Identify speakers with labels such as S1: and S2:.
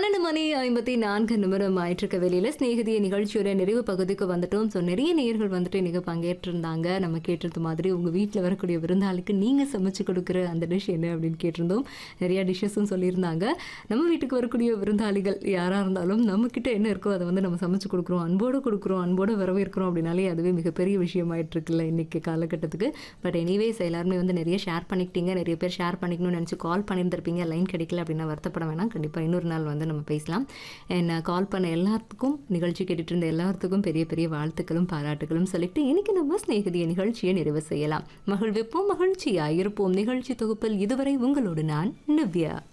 S1: பன்னெண்டு மணி ஐம்பத்தி நான்கு நிமிடம் ஆயிட்டிருக்க வெளியில ஸ்நேகிதிய நிகழ்ச்சியோட நிறைவு பகுதிக்கு வந்துட்டோம் ஸோ நிறைய நேயர்கள் வந்துட்டு இன்னைக்கு பங்கேற்றிருந்தாங்க நம்ம கேட்டிருந்த மாதிரி உங்க வீட்டில் வரக்கூடிய விருந்தாளுக்கு நீங்க சமைச்சு கொடுக்குற அந்த டிஷ் என்ன அப்படின்னு கேட்டிருந்தோம் நிறைய டிஷ்ஷஸும் சொல்லியிருந்தாங்க நம்ம வீட்டுக்கு வரக்கூடிய விருந்தாளிகள் யாரா இருந்தாலும் நம்ம கிட்ட என்ன இருக்கோ அதை வந்து நம்ம சமைச்சு கொடுக்குறோம் அன்போடு கொடுக்குறோம் அன்போடு வரவேற்கிறோம் அப்படின்னாலே அதுவே மிகப்பெரிய விஷயமாயிட்டு இருக்குல்ல இன்னைக்கு காலகட்டத்துக்கு பட் எனிவேஸ் எல்லாருமே வந்து நிறைய ஷேர் பண்ணிக்கிட்டீங்க நிறைய பேர் ஷேர் பண்ணிக்கணும்னு நினச்சி கால் பண்ணியிருந்திருப்பீங்க லைன் கிடைக்கல அப்படின்னா வருத்தப்பட வேணாம் கண்டிப்பாக இன்னொரு நாள் வந்து நம்ம பேசலாம் என்ன கால் பண்ண எல்லாத்துக்கும் நிகழ்ச்சி கேட்டுட்டு இருந்த எல்லாத்துக்கும் பெரிய பெரிய வாழ்த்துக்களும் பாராட்டுகளும் சொல்லிட்டு இன்னைக்கு நம்ம ஸ்நேகிதிய நிகழ்ச்சியை நிறைவு செய்யலாம் மகிழ்விப்போம் மகிழ்ச்சியா இருப்போம் நிகழ்ச்சி தொகுப்பில் இதுவரை உங்களோடு நான் நிவ்யா